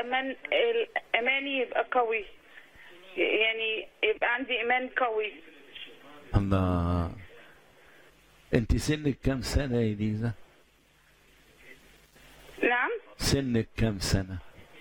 امان اماني يبقى قوي يعني يبقى عندي ايمان قوي الله انت سنك كم سنة يا ليزا نعم سنك كم سنة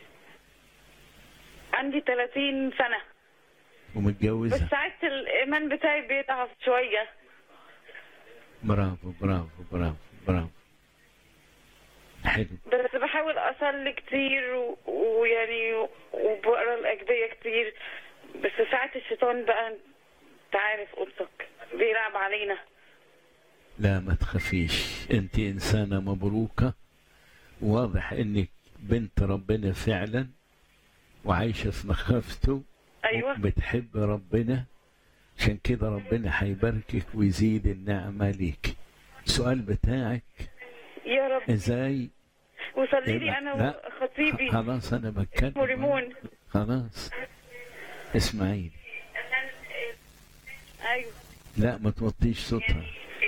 عندي 30 سنة بس ومتجوزة ساعات الايمان بتاعي بيضعف شوية برافو برافو برافو برافو حلو بس بحاول اصلي كتير و- ويعني وبقرا الاجبيه كتير بس ساعات الشيطان بقى انت عارف قصتك بيلعب علينا لا ما تخافيش انت انسانة مبروكة واضح انك بنت ربنا فعلا وعايشة في مخافته ايوه بتحب ربنا عشان كده ربنا هيباركك ويزيد النعمة ليك السؤال بتاعك يا رب ازاي وصلي لي لا، انا وخطيبي خلاص انا بتكلم اسمه ريمون خلاص اسمعيني ايوه لا ما توطيش صوتها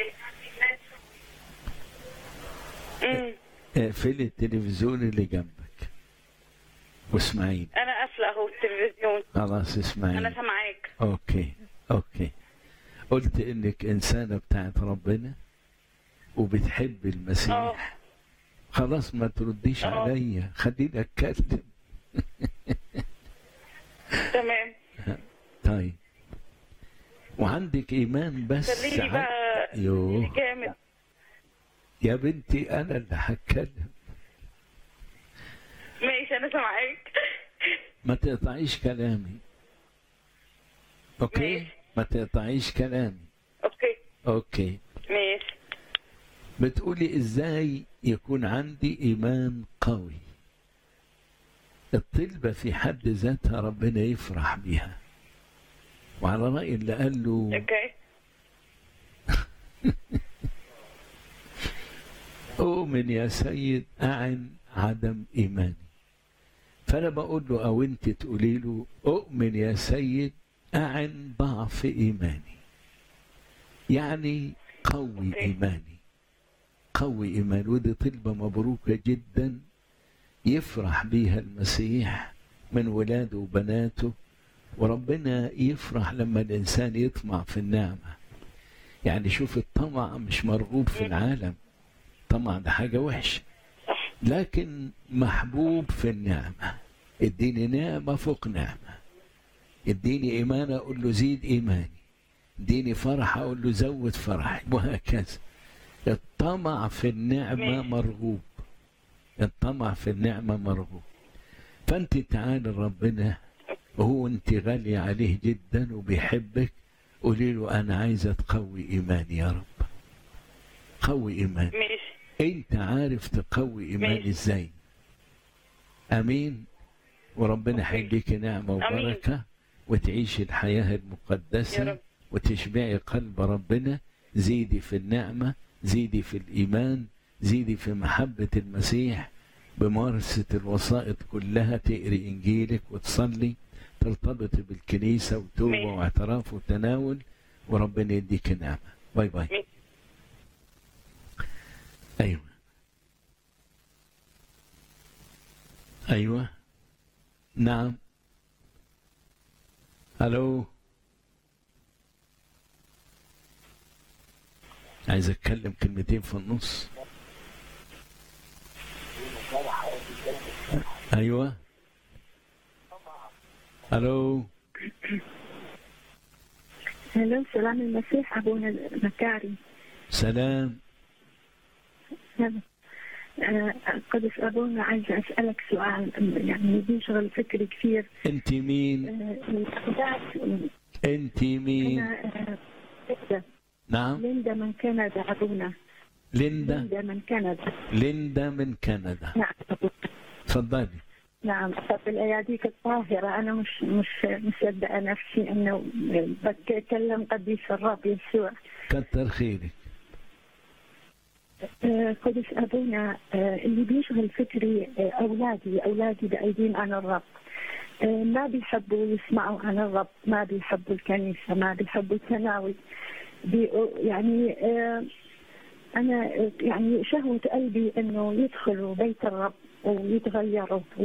امم اقفلي التلفزيون اللي جنبك واسمعيني انا قافله اهو التلفزيون خلاص انا اسمعيني سامعاك اوكي اوكي قلت انك انسانه بتاعت ربنا وبتحب اه المسيح خلاص ما ترديش اه. عليا خليني اتكلم تمام طيب وعندك ايمان بس صلي لي ع- بقى يوه جامد يا بنتي انا اللي هتكلم ماشي انا سامعاك ما تقطعيش كلامي اوكي ماشي. ما تقطعيش كلامي اوكي اوكي ماشي بتقولي ازاي يكون عندي ايمان قوي الطلبة في حد ذاتها ربنا يفرح بيها وعلى رأي اللي قال له اوكي أؤمن يا سيد أعن عدم إيماني فأنا بقول له أو أنت تقولي له أؤمن يا سيد أعن ضعف إيماني يعني قوي أوكي. إيماني قوي إيماني ودي طلبة مبروكة جدا يفرح بيها المسيح من ولاده وبناته وربنا يفرح لما الإنسان يطمع في النعمة يعني شوف الطمع مش مرغوب في العالم طمع ده حاجة وحشة صح لكن محبوب في النعمة اديني نعمة فوق نعمة اديني إيمان أقول له زيد إيماني اديني فرح أقول له زود فرحي وهكذا الطمع في النعمة ماشي. مرغوب الطمع في النعمة مرغوب فأنت تعالى ربنا وهو أنت غالية عليه جدا وبيحبك قولي له أنا عايزة تقوي إيماني يا رب قوي إيماني ماشي انت عارف تقوي ايماني ماشي. ازاي امين وربنا أوكي. هيديك نعمه وبركه وتعيشي الحياه يا المقدسه رب. وتشبعي قلب ربنا زيدي في النعمه زيدي في الايمان زيدي في محبه المسيح بممارسه الوسائط كلها تقري انجيلك وتصلي ترتبطي بالكنيسه وتوبه ماشي. واعتراف وتناول وربنا يديك نعمه باي باي ماشي. ايوه ايوه نعم الو عايز اتكلم كلمتين في النص ايوه الو هلا سلام المسيح أبونا المكاري سلام هلا آه، قدس أبونا عايزة أسألك سؤال يعني بيشغل فكري كثير انت مين آه، الأحداث انت مين أنا آه، ليندا نعم ليندا من كندا أبونا ليندا ليندا من كندا ليندا من كندا نعم أبونا. تفضلي نعم طب الأياديك الطاهرة أنا مش مش مصدقة نفسي إنه بتكلم قديس الرب يسوع كتر خيرك آه، قدس أبونا آه، اللي بيشغل فكري آه، أولادي أولادي بأيدين عن الرب آه، ما بيحبوا يسمعوا عن الرب ما بيحبوا الكنيسة ما بيحبوا التناول بي يعني آه، أنا آه، يعني شهوة قلبي إنه يدخلوا بيت الرب ويتغيروا